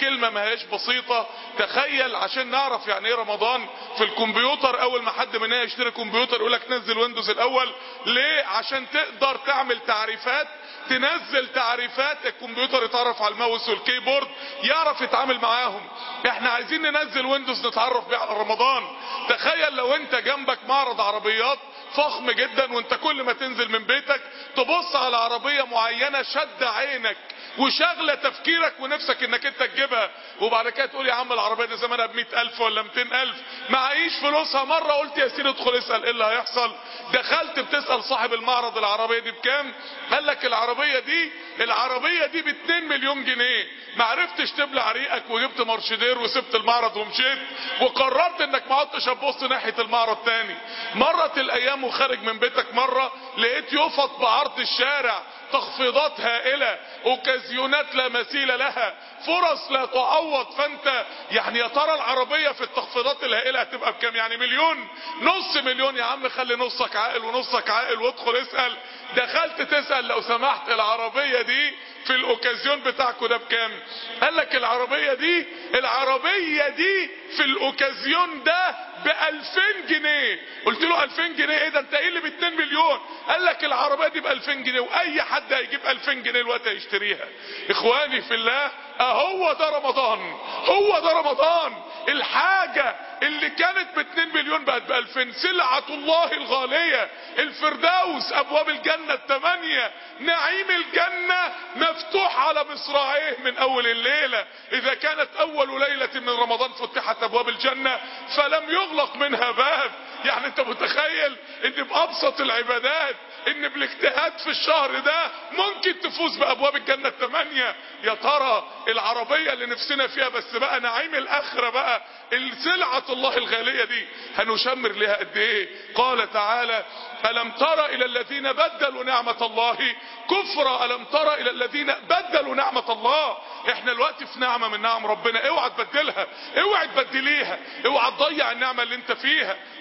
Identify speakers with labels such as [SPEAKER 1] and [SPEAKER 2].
[SPEAKER 1] كلمة ما هيش بسيطة تخيل عشان نعرف يعني ايه رمضان في الكمبيوتر اول ما حد مننا يشتري كمبيوتر يقول لك نزل ويندوز الاول ليه عشان تقدر تعمل تعريفات تنزل تعريفات الكمبيوتر يتعرف على الماوس والكيبورد يعرف يتعامل معاهم احنا عايزين ننزل ويندوز نتعرف بيه على رمضان تخيل لو انت جنبك معرض عربيات فخم جدا وانت كل ما تنزل من بيتك تبص على عربية معينة شد عينك وشغلة تفكيرك ونفسك انك انت تجيبها وبعد كده تقول يا عم العربية دي زمانها بمئة الف ولا مئتين الف معيش فلوسها مرة قلت يا سيدي ادخل اسأل ايه اللي هيحصل دخلت بتسأل صاحب المعرض العربية دي بكام قال لك العربية دي العربية دي باتنين مليون جنيه ما عرفتش تبلع ريقك وجبت مرشدير وسبت المعرض ومشيت وقررت انك ما عدتش تبص ناحية المعرض تاني مرت الايام وخارج من بيتك مرة لقيت يفط بعرض الشارع تخفيضات هائلة اوكازيونات لا مثيل لها فرص لا تعوض فانت يعني يا ترى العربية في التخفيضات الهائلة هتبقى بكام يعني مليون نص مليون يا عم خلي نصك عاقل ونصك عاقل وادخل اسأل دخلت تسأل لو سمحت العربية دي في الاوكازيون بتاعكم ده بكام قال لك العربية دي العربية دي في الاوكازيون ده بألفين جنيه قلت له ألفين جنيه ايه ده انت ايه اللي باتنين مليون قال لك العربية دي بألفين جنيه واي حد هيجيب ألفين جنيه الوقت هيشتريها اخواني في الله اهو ده رمضان هو ده رمضان الحاجة اللي كانت باتنين مليون بقت بألفين سلعة الله الغالية الفردوس ابواب الجنة التمانية نعيم الجنة مفتوح على مصراعيه من اول الليلة اذا كانت اول ليلة من رمضان فتحت ابواب الجنة فلم يغلق منها باب يعني انت متخيل ان بابسط العبادات ان بالاجتهاد في الشهر ده ممكن تفوز بابواب الجنة الثمانية يا ترى العربية اللي نفسنا فيها بس بقى نعيم الاخرة بقى السلعة الله الغالية دي هنشمر لها قد ايه قال تعالى ألم تر إلى الذين بدلوا نعمة الله كفرا ألم تر إلى الذين بدلوا نعمة الله احنا الوقت في نعمة من نعم ربنا اوعى تبدلها اوعى تبدليها اوعى تضيع النعمة اللي انت فيها